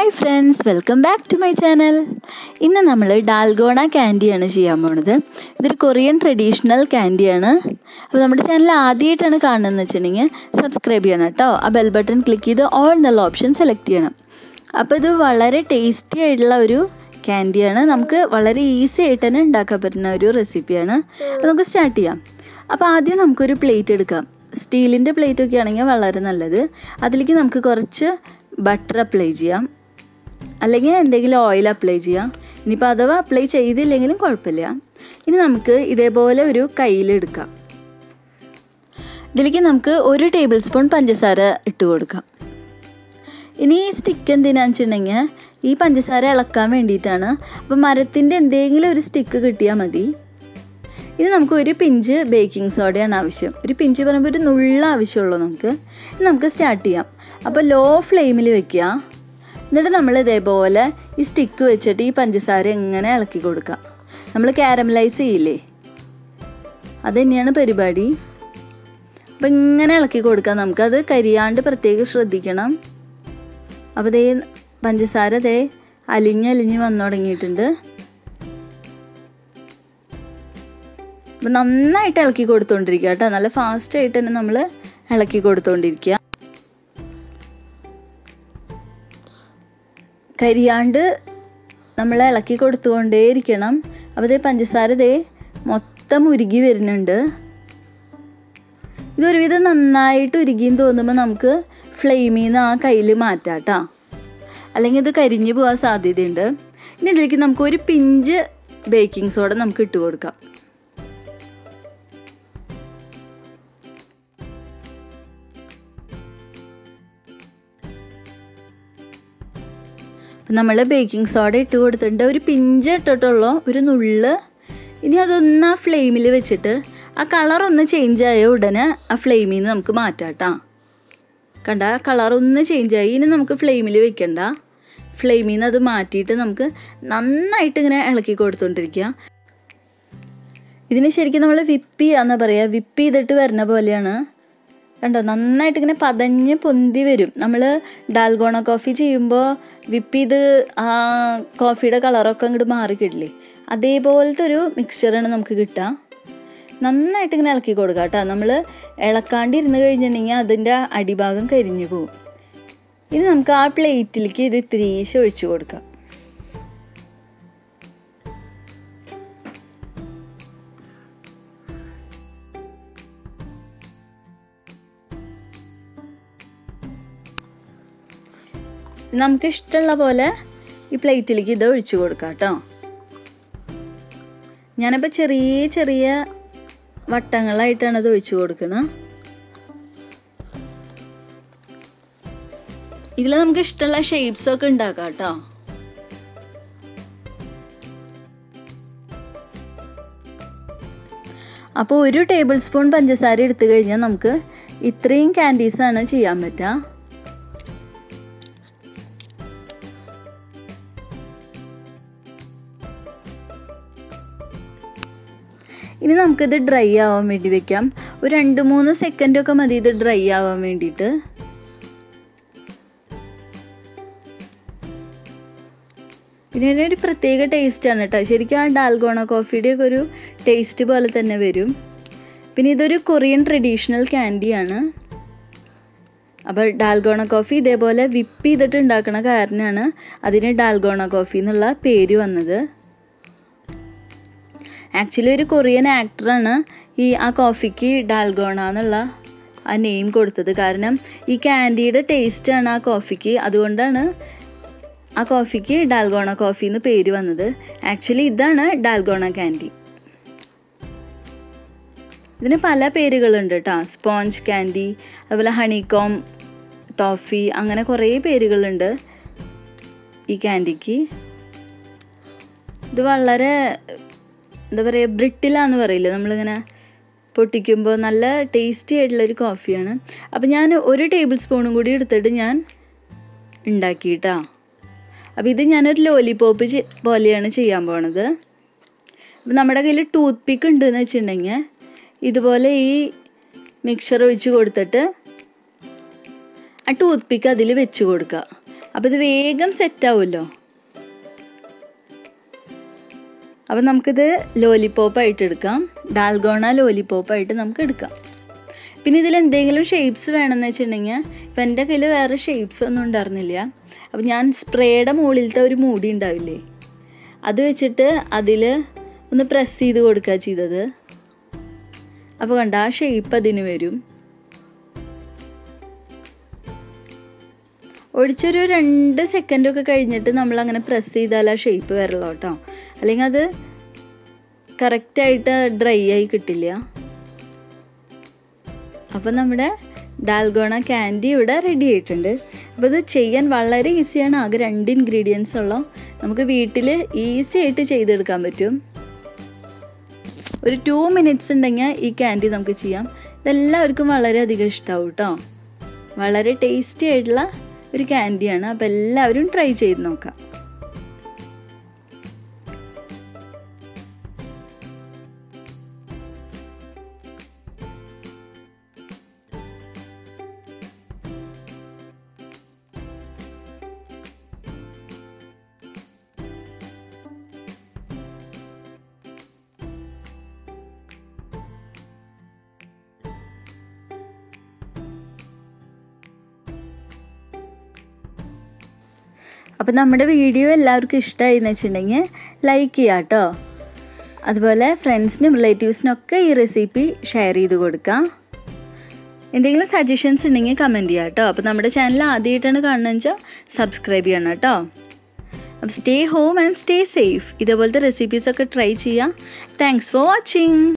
hi friends welcome back to my channel ഇന്ന് നമ്മൾ Dalgona ക്യാൻഡിയാണ് ചെയ്യാൻ പോണത് ഇതൊരു കൊറിയൻ ട്രഡീഷണൽ ക്യാൻഡിയാണ് അപ്പോൾ നമ്മുടെ ചാനൽ ആദ്യമായിട്ടാണ് കാണുന്നതെന്ന് വെച്ചിട്ടുണ്ടെങ്കിൽ സബ്സ്ക്രൈബ് ചെയ്യണം കേട്ടോ ആ ബെൽ ബട്ടൺ ക്ലിക്ക് ചെയ്ത് ഓൾ എന്നുള്ള ഓപ്ഷൻ സെലക്ട് ചെയ്യണം അപ്പോൾ ഇത് വളരെ ടേസ്റ്റി ആയിട്ടുള്ള ഒരു ക്യാൻഡിയാണ് നമുക്ക് വളരെ ഈസി ആയിട്ട് തന്നെ ഉണ്ടാക്കാൻ പറ്റുന്ന ഒരു റെസിപ്പിയാണ് അപ്പോൾ നമുക്ക് സ്റ്റാർട്ട് ചെയ്യാം അപ്പോൾ ആദ്യം നമുക്കൊരു പ്ലേറ്റ് എടുക്കാം സ്റ്റീലിൻ്റെ പ്ലേറ്റ് ഒക്കെ ആണെങ്കിൽ വളരെ നല്ലത് അതിലേക്ക് നമുക്ക് കുറച്ച് ബട്ടർ അപ്ലൈ ചെയ്യാം അല്ലെങ്കിൽ എന്തെങ്കിലും ഓയിൽ അപ്ലൈ ചെയ്യാം ഇനിയിപ്പോൾ അഥവാ അപ്ലൈ ചെയ്തില്ലെങ്കിലും കുഴപ്പമില്ല ഇനി നമുക്ക് ഇതേപോലെ ഒരു കയ്യിലെടുക്കാം ഇതിലേക്ക് നമുക്ക് ഒരു ടേബിൾ സ്പൂൺ പഞ്ചസാര ഇട്ട് കൊടുക്കാം ഇനി ഈ സ്റ്റിക്ക് എന്തിനാന്ന് വെച്ചിട്ടുണ്ടെങ്കിൽ ഈ പഞ്ചസാര ഇളക്കാൻ വേണ്ടിയിട്ടാണ് അപ്പോൾ മരത്തിൻ്റെ എന്തെങ്കിലും ഒരു സ്റ്റിക്ക് കിട്ടിയാൽ മതി ഇനി നമുക്ക് ഒരു പിഞ്ച് ബേക്കിംഗ് സോഡയാണ് ആവശ്യം ഒരു പിഞ്ച് പറയുമ്പോൾ ഒരു നുള്ള ആവശ്യമുള്ളൂ നമുക്ക് ഇനി നമുക്ക് സ്റ്റാർട്ട് ചെയ്യാം അപ്പോൾ ലോ ഫ്ലെയിമിൽ വെക്കുക എന്നിട്ട് നമ്മൾ ഇതേപോലെ ഈ സ്റ്റിക്ക് വെച്ചിട്ട് ഈ പഞ്ചസാര എങ്ങനെ ഇളക്കി കൊടുക്കുക നമ്മൾ കാരമലൈസ് ചെയ്യില്ലേ അത് തന്നെയാണ് പരിപാടി അപ്പം ഇങ്ങനെ ഇളക്കി കൊടുക്കാം നമുക്കത് കരിയാണ്ട് പ്രത്യേകം ശ്രദ്ധിക്കണം അപ്പോൾ ദേ പഞ്ചസാര ദേ അലിഞ്ഞലിഞ്ഞ് വന്നു തുടങ്ങിയിട്ടുണ്ട് അപ്പം നന്നായിട്ട് ഇളക്കി കൊടുത്തോണ്ടിരിക്കുക കേട്ടോ നല്ല ഫാസ്റ്റ് ആയിട്ട് തന്നെ നമ്മൾ ഇളക്കി കൊടുത്തോണ്ടിരിക്കുക കരിയാണ്ട് നമ്മൾ ഇളക്കി കൊടുത്തുകൊണ്ടേയിരിക്കണം അപ്പോൾ ദേ പഞ്ചസാര ദേ മൊത്തം ഉരുകി വരുന്നുണ്ട് ഇതൊരുവിധം നന്നായിട്ട് ഉരുകിന്ന് തോന്നുമ്പോൾ നമുക്ക് ഫ്ലെയിമിൽ നിന്ന് ആ കയ്യിൽ മാറ്റാം കേട്ടോ അല്ലെങ്കിൽ ഇത് കരിഞ്ഞു പോകാൻ സാധ്യതയുണ്ട് ഇനി ഇതിലേക്ക് നമുക്ക് ഒരു പിഞ്ച് ബേക്കിംഗ് സോഡ നമുക്ക് ഇട്ട് കൊടുക്കാം നമ്മൾ ബേക്കിംഗ് സോഡ ഇട്ട് കൊടുത്തിട്ടുണ്ട് ഒരു പിഞ്ച് ഇട്ടിട്ടുള്ളൂ ഒരു നുള്ള് ഇനി അതൊന്ന് ആ ഫ്ലെയിമിൽ വെച്ചിട്ട് ആ കളർ ഒന്ന് ചേഞ്ച് ആയ ഉടനെ ആ ഫ്ലെയിമിൽ നിന്ന് നമുക്ക് മാറ്റാം കേട്ടോ കണ്ട ആ കളർ ഒന്ന് ചേഞ്ച് ആയി ഇനി നമുക്ക് ഫ്ലെയിമിൽ വെക്കണ്ട ഫ്ലെയിമിൽ നിന്ന് അത് മാറ്റിയിട്ട് നമുക്ക് നന്നായിട്ട് ഇങ്ങനെ ഇളക്കി കൊടുത്തോണ്ടിരിക്കുക ഇതിന് ശരിക്കും നമ്മൾ വിപ്പ് ചെയ്യാന്ന് പറയുക വിപ്പ് ചെയ്തിട്ട് വരുന്ന പോലെയാണ് കണ്ടോ നന്നായിട്ട് ഇങ്ങനെ പതഞ്ഞ് പൊന്തി വരും നമ്മൾ ഡാൽഗോണ കോഫി ചെയ്യുമ്പോൾ വിപ്പ് ചെയ്ത് ആ കോഫിയുടെ കളറൊക്കെ അങ്ങോട്ട് മാറിക്കിടില്ലേ അതേപോലത്തെ ഒരു മിക്സ്ചറാണ് നമുക്ക് കിട്ടുക നന്നായിട്ട് ഇങ്ങനെ ഇളക്കി കൊടുക്കുക കേട്ടോ നമ്മൾ ഇളക്കാണ്ടിരുന്ന് കഴിഞ്ഞിട്ടുണ്ടെങ്കിൽ അതിൻ്റെ അടിഭാഗം കരിഞ്ഞു പോകും ഇനി നമുക്ക് ആ പ്ലേറ്റിലേക്ക് ഇത് ഇത്തിരീശ ഒഴിച്ചു കൊടുക്കാം നമുക്ക് ഇഷ്ടമുള്ള പോലെ ഈ പ്ലേറ്റിലേക്ക് ഇത് ഒഴിച്ചു കൊടുക്കാം കേട്ടോ ഞാനിപ്പോൾ ചെറിയ ചെറിയ വട്ടങ്ങളായിട്ടാണ് ഇത് ഒഴിച്ചു കൊടുക്കുന്നത് ഇതിൽ നമുക്ക് ഇഷ്ടമുള്ള ഷേപ്സ് ഒക്കെ ഉണ്ടാക്കാം കേട്ടോ അപ്പോൾ ഒരു ടേബിൾ സ്പൂൺ പഞ്ചസാര എടുത്തു കഴിഞ്ഞാൽ നമുക്ക് ഇത്രയും ക്യാൻഡീസാണ് ചെയ്യാൻ പറ്റുക ഇനി നമുക്കിത് ഡ്രൈ ആവാൻ വേണ്ടി വെക്കാം ഒരു രണ്ട് മൂന്ന് സെക്കൻഡൊക്കെ മതി ഇത് ഡ്രൈ ആവാൻ വേണ്ടിയിട്ട് പിന്നെ ഇതിനൊരു പ്രത്യേക ടേസ്റ്റാണ് കേട്ടോ ശരിക്കും ആ ഡാൽഗോണ കോഫിയുടെ ഒക്കെ ഒരു ടേസ്റ്റ് പോലെ തന്നെ വരും പിന്നെ ഇതൊരു കൊറിയൻ ട്രഡീഷണൽ ക്യാൻഡിയാണ് അപ്പോൾ ഡാൽഗോണ കോഫി ഇതേപോലെ വിപ്പ് ചെയ്തിട്ട് ഉണ്ടാക്കുന്ന കാരണമാണ് അതിന് ഡാൽഗോണ കോഫി എന്നുള്ള പേര് വന്നത് ആക്ച്വലി ഒരു കൊറിയൻ ആക്ടറാണ് ഈ ആ കോഫിക്ക് ഡാൽഗോണ എന്നുള്ള ആ നെയിം കൊടുത്തത് കാരണം ഈ ക്യാൻഡിയുടെ ടേസ്റ്റാണ് ആ കോഫിക്ക് അതുകൊണ്ടാണ് ആ കോഫിക്ക് ഡാൽഗോണ കോഫി എന്ന് പേര് വന്നത് ആക്ച്വലി ഇതാണ് ഡാൽഗോണ ക്യാൻഡി ഇതിന് പല പേരുകളുണ്ട് കേട്ടോ സ്പോഞ്ച് ക്യാൻഡി അതുപോലെ ഹണികോം ടോഫി അങ്ങനെ കുറേ പേരുകളുണ്ട് ഈ ക്യാൻഡിക്ക് ഇത് വളരെ എന്താ പറയുക ബ്രിട്ടിലാന്ന് പറയില്ല നമ്മളിങ്ങനെ പൊട്ടിക്കുമ്പോൾ നല്ല ടേസ്റ്റി ആയിട്ടുള്ളൊരു കോഫിയാണ് അപ്പോൾ ഞാൻ ഒരു ടേബിൾ സ്പൂണും കൂടി എടുത്തിട്ട് ഞാൻ ഉണ്ടാക്കിയിട്ടാ അപ്പോൾ ഇത് ഞാനൊരു ലോലിപോപ്പ് പോലെയാണ് ചെയ്യാൻ പോണത് അപ്പോൾ നമ്മുടെ കയ്യിൽ ടൂത്ത് പിക്ക് ഉണ്ടെന്ന് വെച്ചിട്ടുണ്ടെങ്കിൽ ഇതുപോലെ ഈ മിക്സർ ഒഴിച്ച് കൊടുത്തിട്ട് ആ ടൂത്ത് പിക്ക് അതിൽ വെച്ച് കൊടുക്കുക അപ്പോൾ ഇത് വേഗം സെറ്റാവുമല്ലോ അപ്പം നമുക്കിത് ലോലിപ്പോപ്പായിട്ട് എടുക്കാം ഡാൽഗോണ ലോലിപ്പോപ്പായിട്ട് നമുക്ക് എടുക്കാം പിന്നെ ഇതിൽ എന്തെങ്കിലും ഷേപ്സ് വേണമെന്ന് വെച്ചിട്ടുണ്ടെങ്കിൽ ഇപ്പം എൻ്റെ കയ്യിൽ വേറെ ഷേപ്സ് ഒന്നും ഉണ്ടായിരുന്നില്ല അപ്പം ഞാൻ സ്പ്രേയുടെ മുകളിലത്തെ ഒരു മൂടി ഉണ്ടാവില്ലേ അത് വെച്ചിട്ട് അതിൽ ഒന്ന് പ്രസ് ചെയ്ത് കൊടുക്കുക ചെയ്തത് അപ്പോൾ കണ്ട ആ ഷേപ്പ് അതിന് വരും ഒഴിച്ചൊരു രണ്ട് സെക്കൻഡൊക്കെ കഴിഞ്ഞിട്ട് നമ്മൾ അങ്ങനെ പ്രസ് ചെയ്താൽ ആ ഷേപ്പ് വരല്ലോ കേട്ടോ അല്ലെങ്കിൽ അത് കറക്റ്റായിട്ട് ഡ്രൈ ആയി കിട്ടില്ല അപ്പോൾ നമ്മുടെ ഡാൽഗോണ ക്യാൻഡി ഇവിടെ റെഡി ആയിട്ടുണ്ട് അപ്പോൾ ഇത് ചെയ്യാൻ വളരെ ഈസിയാണ് ആകെ രണ്ട് ഇൻഗ്രീഡിയൻസ് ഉള്ളൂ നമുക്ക് വീട്ടിൽ ഈസി ആയിട്ട് ചെയ്തെടുക്കാൻ പറ്റും ഒരു ടു മിനിറ്റ്സ് ഉണ്ടെങ്കിൽ ഈ ക്യാൻഡി നമുക്ക് ചെയ്യാം ഇതെല്ലാവർക്കും വളരെയധികം ഇഷ്ടമാവും കേട്ടോ വളരെ ടേസ്റ്റി ആയിട്ടുള്ള ഒരു ക്യാൻഡിയാണ് അപ്പോൾ എല്ലാവരും ട്രൈ ചെയ്ത് നോക്കാം അപ്പോൾ നമ്മുടെ വീഡിയോ എല്ലാവർക്കും ഇഷ്ടമായി എന്ന് വെച്ചിട്ടുണ്ടെങ്കിൽ ലൈക്ക് ചെയ്യാം കേട്ടോ അതുപോലെ ഫ്രണ്ട്സിനും റിലേറ്റീവ്സിനും ഒക്കെ ഈ റെസിപ്പി ഷെയർ ചെയ്ത് കൊടുക്കാം എന്തെങ്കിലും സജഷൻസ് ഉണ്ടെങ്കിൽ കമൻറ്റ് ചെയ്യാം കേട്ടോ അപ്പോൾ നമ്മുടെ ചാനൽ ആദ്യമായിട്ടാണ് കാണുന്നതെന്ന് വെച്ചാൽ സബ്സ്ക്രൈബ് ചെയ്യണം കേട്ടോ അപ്പോൾ stay home and stay safe ഇതേപോലത്തെ റെസിപ്പീസൊക്കെ ട്രൈ ചെയ്യാം താങ്ക്സ് ഫോർ വാച്ചിങ്